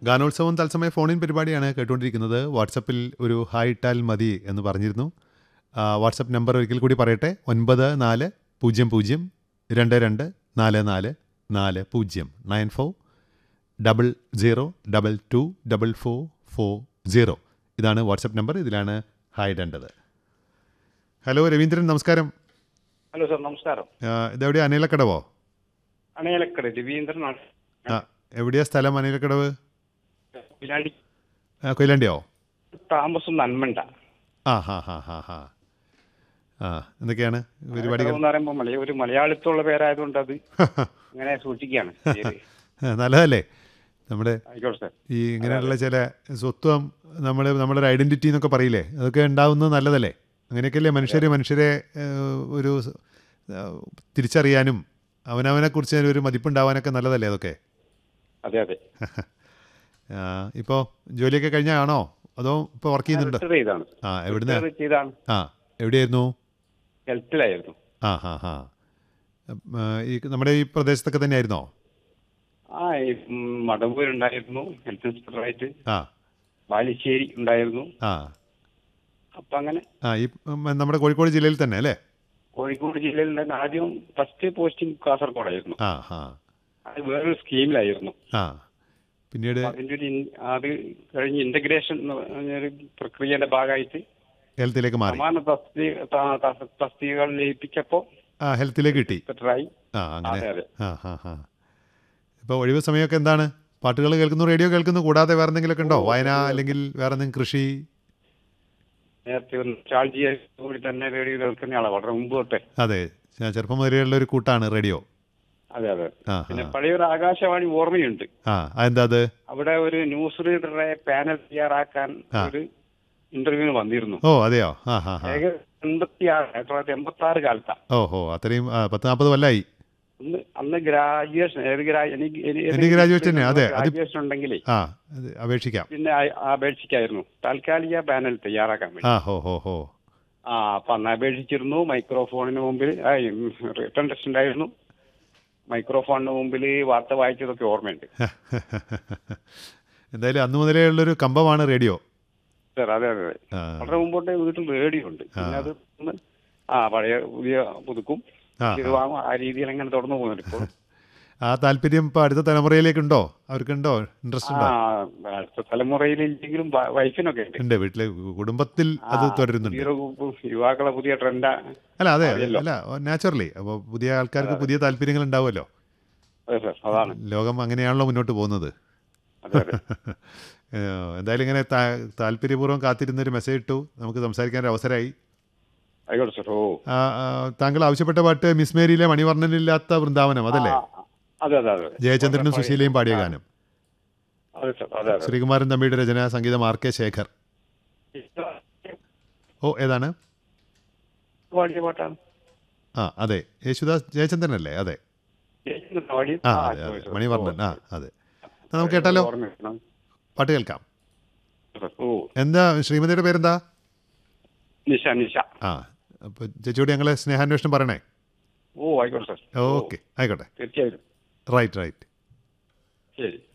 ഗാനോത്സവം തത്സമയ ഫോണിൻ പരിപാടിയാണ് കേട്ടുകൊണ്ടിരിക്കുന്നത് വാട്സപ്പിൽ ഒരു ഹായ് ഇട്ടാൽ മതി എന്ന് പറഞ്ഞിരുന്നു ആ, വാട്സപ്പ് നമ്പർ ഒരിക്കൽ കൂടി പറയട്ടെ ഒൻപത് നാല് പൂജ്യം പൂജ്യം രണ്ട് രണ്ട് നാല് നാല് നാല് പൂജ്യം nine four double zero double two double four four zero ഇതാണ് വാട്സപ്പ് നമ്പർ ഇതിലാണ് ഹായ് ഇടേണ്ടത് ഹലോ രവീന്ദ്രൻ നമസ്കാരം ഹലോ സാർ നമസ്കാരം ആ, ഇതെവിടെയാ അനിലക്കടവോ അണയലക്കട രവീന്ദ്രനാണ് ആ എവിടെയാ സ്ഥലം അനിലക്കടവ് പിലാടി ആ, കൊയിലാണ്ടിയോ താമസം നന്മണ്ട ആ ഹാ ഹാ ഹാ ഹാ ആ എന്തൊക്കെയാണ് പരിപാടികൾ എന്ന് പറയുമ്പോൾ മലയ ഒരു മലയാളിത്തമുള്ള പേരായതുകൊണ്ട് അത് അങ്ങനെ സൂക്ഷിക്കുകയാണ് പേര്. നല്ലതല്ലേ നമ്മുടെ ആയിക്കോട്ടെ സാർ ഈ ഇങ്ങനെയുള്ള ചില സ്വത്വം നമ്മൾ നമ്മുടെ ഒരു ഐഡൻറ്റിറ്റി എന്നൊക്കെ പറയില്ലേ അതൊക്കെ ഉണ്ടാവുന്നത് നല്ലതല്ലേ അങ്ങനെയൊക്കെയല്ലേ മനുഷ്യർ മനുഷ്യരെ ഏഹ്, ഒരു സ്- ഏഹ്, തിരിച്ചറിയാനും അവനവനെക്കുറിച്ച് ഒരു മതിപ്പുണ്ടാവാനൊക്കെ നല്ലതല്ലേ അതൊക്കെ അതെ അതെ ഇപ്പോൾ ജോലിയൊക്കെ കഴിഞ്ഞാണോ അതോ ഇപ്പോൾ വർക്ക് ചെയ്യുന്നുണ്ടോ റിട്ടയർ ചെയ്താണ് ആ എവിടുന്ന് റിട്ടയർ ചെയ്താണ് ആ എവിടെയായിരുന്നു ഹെൽത്തിലായിരുന്നു ആ ഹാ ഹാ ഉം, ആ, ഈ നമ്മുടെ ഈ പ്രദേശത്തൊക്കെ തന്നെയായിരുന്നോ ആ ഈ ഉം, മടവൂർ ഉണ്ടായിരുന്നു ഹെൽത്ത് ഇൻസ്പെക്ടറായിട്ട് ആ ബാലുശ്ശേരി ഉണ്ടായിരുന്നു ആ അപ്പൊ അങ്ങനെ ആ ഈ ഉം, നമ്മുടെ കോഴിക്കോട് ജില്ലയിൽ തന്നെ അല്ലേ കോഴിക്കോട് ജില്ലയിൽ ഉണ്ടായിരുന്ന ആദ്യം ഫസ്റ്റ് പോസ്റ്റിംഗ് കാസർഗോഡായിരുന്നു ആ ഹാ അത് വേറൊരു സ്കീമിലായിരുന്നു ആ പിന്നീട് അപ്പൊ അതിന്റെ ഒരു ഇൻ- അത് കഴിഞ്ഞ് ഇന്റഗ്രേഷൻ എന്ന് പറഞ്ഞൊരു പ്രക്രിയയുടെ ഭാഗമായിട്ട് ഹെൽത്തിലേക്ക് മാറി സമാന തസ്തിക ത- ത- തസ്തികകൾ ലയിപ്പിച്ചപ്പോ ആ ഹെൽത്തിലേക്ക് കിട്ടി ഇൻസ്പെക്ടറായി ആ അങ്ങനെ അതെ അതെ ആ ഹാ ഹാ ഇപ്പോൾ ഒഴിവ് സമയമൊക്കെ എന്താണ് പാട്ടുകൾ കേൾക്കുന്നു റേഡിയോ കേൾക്കുന്നു കൂടാതെ വേറെ എന്തെങ്കിലുമൊക്കെ ഉണ്ടോ വായന അല്ലെങ്കിൽ വേറെ എന്തെങ്കിലും കൃഷി നേരത്തെ ഒരു ചാൾജിയെ കൂടി തന്നെ റേഡിയോ കേൾക്കുന്ന ആളാണ് വളരെ മുമ്പ് തൊട്ടേ അതെ ഞാൻ ചെറുപ്പം മുതലെയുള്ള ഒരു കൂട്ടാണ് റേഡിയോ അതെ അതെ ആ പിന്നെ ആ പഴയൊരു ആകാശവാണി ഓർമ്മയുണ്ട് ആ അതെന്താ അത് അവിടെ ഒരു ന്യൂസ് റീഡറെ പാനൽ തയ്യാറാക്കാൻ ആ. ഒരു ഇന്റർവ്യൂവിന് വന്നിരുന്നു ഓ അതെയോ ആ ഹാ ഹാ ഏകദേശം എൺപത്തി ആറ് ആയിരത്തി തൊള്ളായിരത്തി എൺപത്തി ആറ് കാലത്താണ് ഓ ഹോ അത്രയും ആ, പത്ത് നാൽപ്പത് കൊല്ലമായി അന്ന് അന്ന് ഗ്രാജുവേഷൻ ഏത് ഗ്രാ- എനിക്ക് എനി- എനിക്ക് graduation തന്നെ, അതെ. അത് ഗ്രാജുവേഷൻ ഉണ്ടെങ്കിലേ ആ അത് അപേക്ഷിക്കാം പിന്നെ ആ- അപേക്ഷിക്കായിരുന്നു താൽക്കാലിക പാനൽ തയ്യാറാക്കാൻ വേണ്ടി ആ ഹോ ഹോ ഹോ ആ അപ്പൊ അന്ന് അപേക്ഷിച്ചിരുന്നു മൈക്രോഫോണിന് മുമ്പിൽ റിട്ടേൺ ടെസ്റ്റ് ഉണ്ടായിരുന്നു മൈക്രോഫോണിന് മുമ്പിൽ വാർത്ത വായിച്ചതൊക്കെ ഓർമ്മയുണ്ട് എന്തായാലും അന്ന് മുതലേ ഉള്ളൊരു കമ്പമാണ് റേഡിയോ സാർ അതെ അതെ അതെ ആ വളരെ മുമ്പോട്ടേ വീട്ടിൽ റേഡിയോ ഉണ്ട് പിന്നെ അത് ഒന്ന് ആ പഴയ പുതിയ പുതുക്കും ആ, ഇത് വാങ്ങും ആ രീതിയിൽ അങ്ങനെ തുടർന്നു പോകുന്നുണ്ട് ഇപ്പോൾ ആ താല്പര്യം ഇപ്പോൾ അടുത്ത തലമുറയിലേക്കുണ്ടോ അവർക്കുണ്ടോ ഇൻട്രസ്റ്റ് ആ ഉണ്ടോ അടുത്ത തലമുറയിൽ ഇല്ലെങ്കിലും വ- വൈഫിനൊക്കെ ഉണ്ട് ഉണ്ട് വീട്ടിലെ കുടുംബത്തിൽ അത് ആ, തുടരുന്നുണ്ട് പുതിയൊരു ഗു- യുവാക്കളെ പുതിയ ട്രെൻഡാ അല്ല അതെ അറിയല്ലോ. അല്ല നാച്ചുറലി അപ്പോൾ പുതിയ ആൾക്കാർക്ക് പുതിയ താല്പര്യങ്ങൾ ഉണ്ടാവുമല്ലോ അതെ സാർ അതാണ് ലോകം അങ്ങനെയാണല്ലോ മുന്നോട്ട് പോകുന്നത് അതെ അതെ ഏഹ്, എന്തായാലും ഇങ്ങനെ താ- താല്പര്യപൂർവ്വം കാത്തിരുന്നൊരു മെസ്സേജ് ഇട്ടു നമുക്ക് സംസാരിക്കാൻ ഒരു അവസരമായി ആയിക്കോട്ടെ സാർ ഓ ആ, ആ, താങ്കൾ ആവശ്യപ്പെട്ട പാട്ട് മിസ് മേരിയിലെ മണിവർണ്ണനില്ലാത്ത വൃന്ദാവനം അതല്ലേ ആ, അതെ അതെ അതെ ജയചന്ദ്രനും സുശീലയും പാടിയ ഗാനം അതെ സാർ അതെ അതെ ശ്രീകുമാരൻ തമ്പിയുടെ രചന സംഗീതം ആർ കെ ശേഖർ ഓ ഏതാണ് പാടിയ പാട്ടാണ് ആ അതെ യേശുദാസ് ജയചന്ദ്രൻ അല്ലേ അതെ ജയചന്ദ്രൻ പാടിയ ആ ആ, അതെ അതെ sorry, sorry. മണിവർണ്ണൻ ആ ഓ, അതെ എന്നാ നമുക്ക് കേട്ടാലോ ഓർമ്മയുണ്ട്. പാട്ട് കേൾക്കാം ഓ എന്താ ശ്രീമതിയുടെ പേരെന്താ നിശ നിശ ആ അപ്പോൾ ചേച്ചിയോട് ഞങ്ങളെ സ്നേഹാന്വേഷണം പറയണേ ഓ ആയിക്കോട്ടെ സാർ ഓക്കെ ആയിക്കോട്ടെ തീർച്ചയായും റൈറ്റ് റൈറ്റ് ശരി